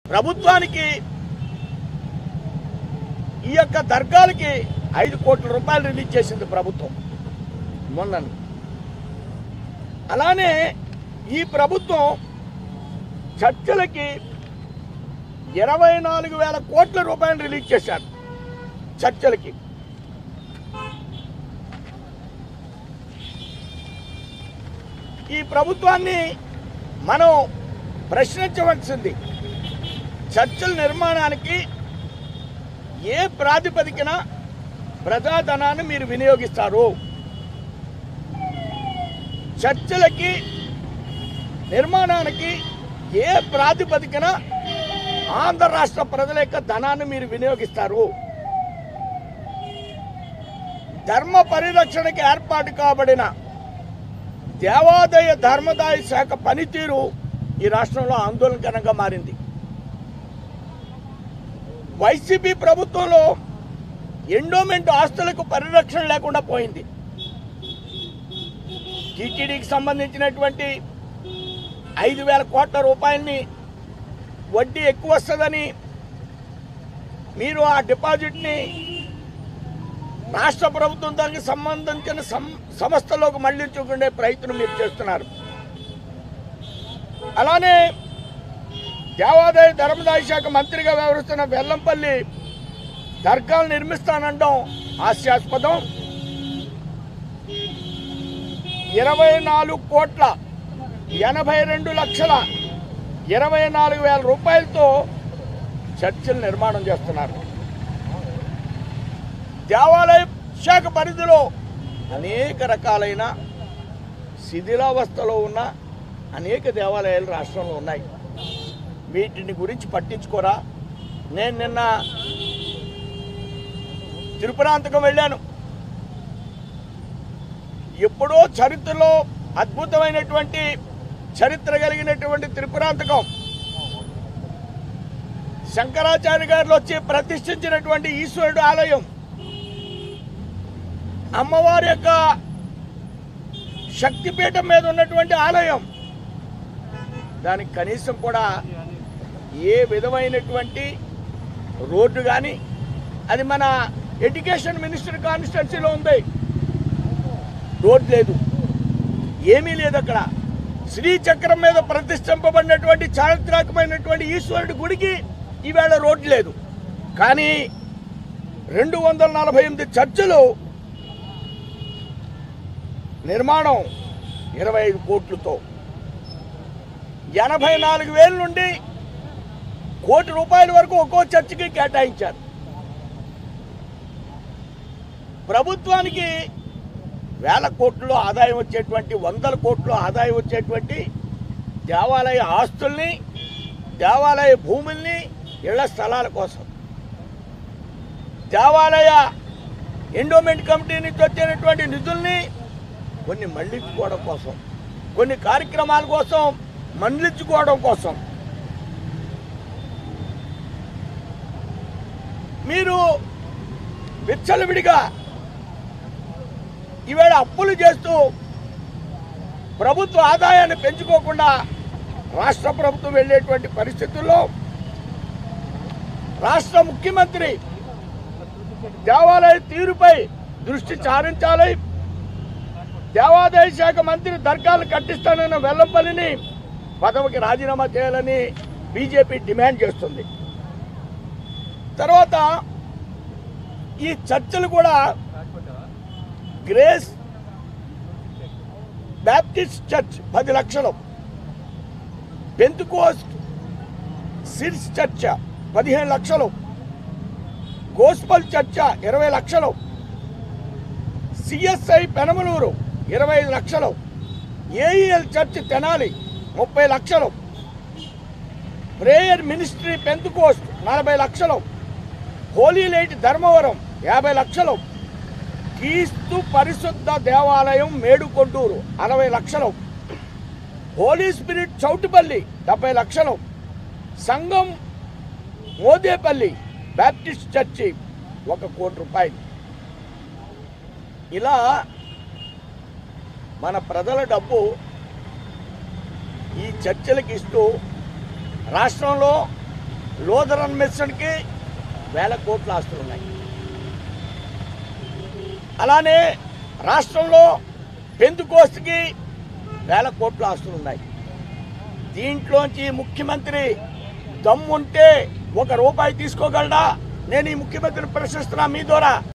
ప్రభుత్వానికి ఈ యొక్క దర్గాలకి ఐదు కోట్ల రూపాయలు రిలీజ్ చేసింది ప్రభుత్వం మొన్న అలానే ఈ ప్రభుత్వం చర్చలకి ఇరవై నాలుగు వేల కోట్ల రూపాయలు రిలీజ్ చేశారు చర్చలకి ఈ ప్రభుత్వాన్ని మనం ప్రశ్నించవలసింది చర్చల నిర్మాణానికి ఏ ప్రాతిపదికన ప్రజాధనాన్ని మీరు వినియోగిస్తారు చర్చలకి నిర్మాణానికి ఏ ప్రాతిపదికన ఆంధ్ర రాష్ట్ర ప్రజల యొక్క ధనాన్ని మీరు వినియోగిస్తారు ధర్మ పరిరక్షణకి ఏర్పాటు కాబడిన దేవాదాయ ధర్మదాయ శాఖ పనితీరు ఈ రాష్ట్రంలో ఆందోళనకరంగా మారింది వైసీపీ ప్రభుత్వంలో ఎండోమెంట్ ఆస్తులకు పరిరక్షణ లేకుండా పోయింది టీటీడీకి సంబంధించినటువంటి ఐదు వేల కోట్ల రూపాయలని వడ్డీ ఎక్కువ వస్తుందని మీరు ఆ డిపాజిట్ని రాష్ట్ర ప్రభుత్వం దానికి సంబంధించిన సం- సంస్థలోకి మళ్లించుకునే ప్రయత్నం మీరు చేస్తున్నారు అలానే దేవాదాయ ధర్మదాయ శాఖ మంత్రిగా వ్యవహరిస్తున్న వెల్లంపల్లి దర్గాలు నిర్మిస్తానంటాం హాస్యాస్పదం ఇరవై నాలుగు కోట్ల ఎనభై రెండు లక్షల ఇరవై నాలుగు వేల రూపాయలతో చర్చిలు నిర్మాణం చేస్తున్నారు దేవాలయ శాఖ పరిధిలో అనేక రకాలైన శిథిలావస్థలో ఉన్న అనేక దేవాలయాలు రాష్ట్రంలో ఉన్నాయి వీటిని గురించి పట్టించుకోరా నేను నిన్న తిరుపరాంతకం వెళ్ళాను ఎప్పుడో చరిత్రలో అద్భుతమైనటువంటి చరిత్ర కలిగినటువంటి త్రిపురాంతకం శంకరాచార్య గారు వచ్చి ప్రతిష్ఠించినటువంటి ఈశ్వరుడు ఆలయం అమ్మవారి యొక్క శక్తిపీఠం మీద ఉన్నటువంటి ఆలయం దానికి కనీసం కూడా ఏ విధమైనటువంటి రోడ్డు కానీ అది మన ఎడ్యుకేషన్ మినిస్టర్ కాన్స్టిట్యున్సీలో ఉంది రోడ్ లేదు ఏమీ లేదు అక్కడ శ్రీచక్రం మీద ప్రతిష్ఠింపబడినటువంటి చారిత్రాత్మకమైనటువంటి ఈశ్వరుడి గుడికి ఈవేళ రోడ్డు లేదు కానీ రెండు వందల నలభై ఎనిమిది చర్చలు నిర్మాణం ఇరవై ఐదు కోట్లతో ఎనభై నాలుగు వేల నుండి కోటి రూపాయల వరకు ఒక్కో చర్చికి కేటాయించారు ప్రభుత్వానికి వేల కోట్లు ఆదాయం వచ్చేటువంటి వందల కోట్లు ఆదాయం వచ్చేటువంటి దేవాలయ ఆస్తుల్ని దేవాలయ భూముల్ని ఇళ్ల స్థలాల కోసం దేవాలయ ఎండోమెంట్ కమిటీ నుంచి వచ్చేటటువంటి నిధుల్ని కొన్ని మళ్లించుకోవడం కోసం కొన్ని కార్యక్రమాల కోసం మళ్లించుకోవడం కోసం మీరు విచ్చలవిడిగా ఈవేళ అప్పులు చేస్తూ ప్రభుత్వ ఆదాయాన్ని పెంచుకోకుండా రాష్ట్ర ప్రభుత్వం వెళ్ళేటువంటి పరిస్థితుల్లో రాష్ట్ర ముఖ్యమంత్రి దేవాలయ తీరుపై దృష్టి సారించాలి దేవాదాయ శాఖ మంత్రి దర్గాలు కట్టిస్తానన్న వెల్లంపల్లిని పదవికి రాజీనామా చేయాలని బీజేపీ డిమాండ్ చేస్తుంది తర్వాత ఈ చర్చలు కూడా గ్రేస్ బ్యాప్టిస్ట్ చర్చ్ పది లక్షలు పెంతుకోస్ట్ సిర్స్ చర్చ పదిహేను లక్షలు గోస్పల్ చర్చ ఇరవై లక్షలు సిఎస్ఐ పెనమలూరు ఇరవై ఐదు లక్షలు ఏఈఎల్ చర్చ్ తెనాలి ముప్పై లక్షలు ప్రేయర్ మినిస్ట్రీ పెంతుకోస్ట్ నలభై లక్షలు హోలీ లైట్ ధర్మవరం యాభై లక్షలు క్రీస్తు పరిశుద్ధ దేవాలయం మేడుకొండూరు అరవై లక్షలు హోలీ స్పిరిట్ చౌటుపల్లి డెబ్బై లక్షలు సంఘం మోదేపల్లి బ్యాప్టిస్ట్ చర్చి ఒక కోటి రూపాయలు ఇలా మన ప్రజల డబ్బు ఈ చర్చలకు ఇస్తూ రాష్ట్రంలో లోదరన్ మిషన్కి వేల కోట్ల ఆస్తులు ఉన్నాయి అలానే రాష్ట్రంలో పెందుకోస్తుకి వేల కోట్ల ఆస్తులు ఉన్నాయి దీంట్లోంచి ముఖ్యమంత్రి దమ్ముంటే ఒక రూపాయి తీసుకోగలడా నేను ఈ ముఖ్యమంత్రిని ప్రశ్నిస్తున్నా మీ ద్వారా